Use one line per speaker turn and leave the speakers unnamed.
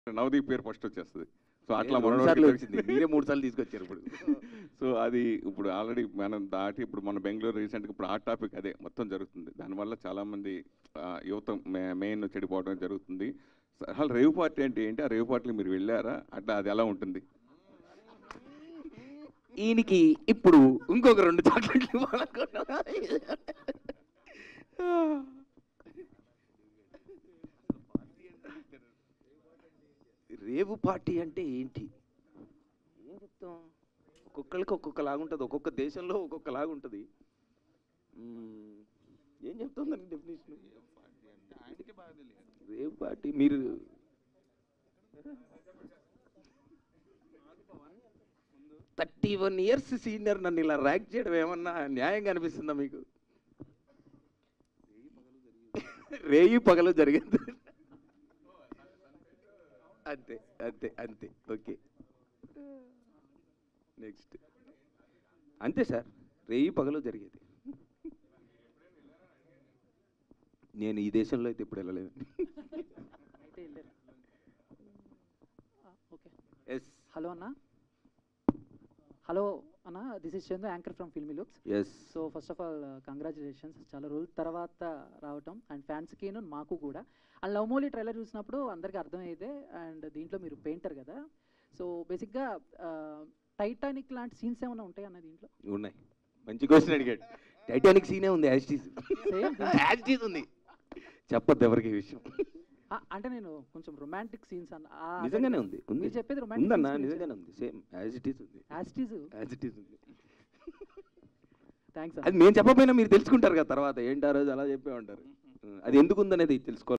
నవదీప్ పేరు ఫస్ట్ వచ్చేస్తుంది సో అట్లా
రెండు
మనోడికి
సార్లు
తెలిసింది.
వచ్చింది మీరే మూడు సార్లు తీసుకొచ్చారు ఇప్పుడు
సో అది ఇప్పుడు ఆల్రెడీ మనం దాటి ఇప్పుడు మన బెంగళూరు రీసెంట్గా ఇప్పుడు ఆ టాపిక్ అదే మొత్తం జరుగుతుంది దానివల్ల చాలామంది ఆ, యువత మెయిన్ చెడిపోవడం జరుగుతుంది అసలు రేవు పార్టీ అంటే ఏంటి ఆ రేవు పార్టీకి మీరు వెళ్ళారా అట్లా అది ఎలా ఉంటుంది
ఈయనకి ఇప్పుడు ఇంకొక రెండు చాక్లెట్లు ఇవ్వాలనుకున్నా రేవు పార్టీ అంటే ఏంటి ఏం చెప్తాం ఒక్కొక్కరికి ఒక్కొక్క లాగుంటుంది ఒక్కొక్క దేశంలో ఒక్కొక్క లాగుంటుంది మ్మ్. ఏం చెప్తుందండి డెఫినేషన్ రేవు పార్టీ మీరు థర్టీ వన్ ఇయర్స్ సీనియర్ నన్ను ఇలా ర్యాక్ చేయడం ఏమన్నా న్యాయంగా అనిపిస్తుందా మీకు రేయి పగలు జరిగింది అంతే అంతే అంతే ఓకే నెక్స్ట్ అంతే సార్ రేయి పగలు జరిగేది నేను ఈ దేశంలో అయితే ఇప్పుడు వెళ్ళలేదు
అయితే వెళ్ళారు ఓకే
ఎస్
హలో అన్న హలో అన్న this is Chandu anchor from filmy looks
yes
so first of all congratulations చాలా రోజుల తర్వాత రావటం అండ్ ఫ్యాన్స్కిను మాకు కూడా అండ్ లవ్ మోలీ ట్రైలర్ చూసినప్పుడు అందరికీ అర్థమైతే అండ్ దీంట్లో మీరు పెయింటర్ కదా సో బేసిక్గా టైటానిక్ లాంటి సీన్స్ ఏమైనా ఉంటాయి అన్న దీంట్లో
ఉన్నాయి మంచి క్వశ్చన్ అడిగాడు టైటానిక్ సీనే ఉంది యాస్టీస్
Same.
యాస్టీస్ ఉంది చెప్పొద్దు ఎవరికి ఈ విషయం
ఆ, అంటే నేను కొంచెం రొమాంటిక్ సీన్స్ అన్న ఆ,
నిజంగానే ఉంది ఉంది
మీరు చెప్పేది romantic
ఉందన్న
scenes గురించే.
నిజంగానే ఉంది సేమ్ యాజ్ ఇట్ ఈస్ ఉంది
యాస్టీస్
యాజ్ ఇట్ ఈస్ ఉంది
థ్యాంక్స్
అది మేము చెప్పకపోయినా మీరు తెలుసుకుంటారు కదా తర్వాత ఏంటి ఆ రోజు అలా చెప్పే ఉంటారు అది ఎందుకు ఉందనేది తెలుసుకోవాలి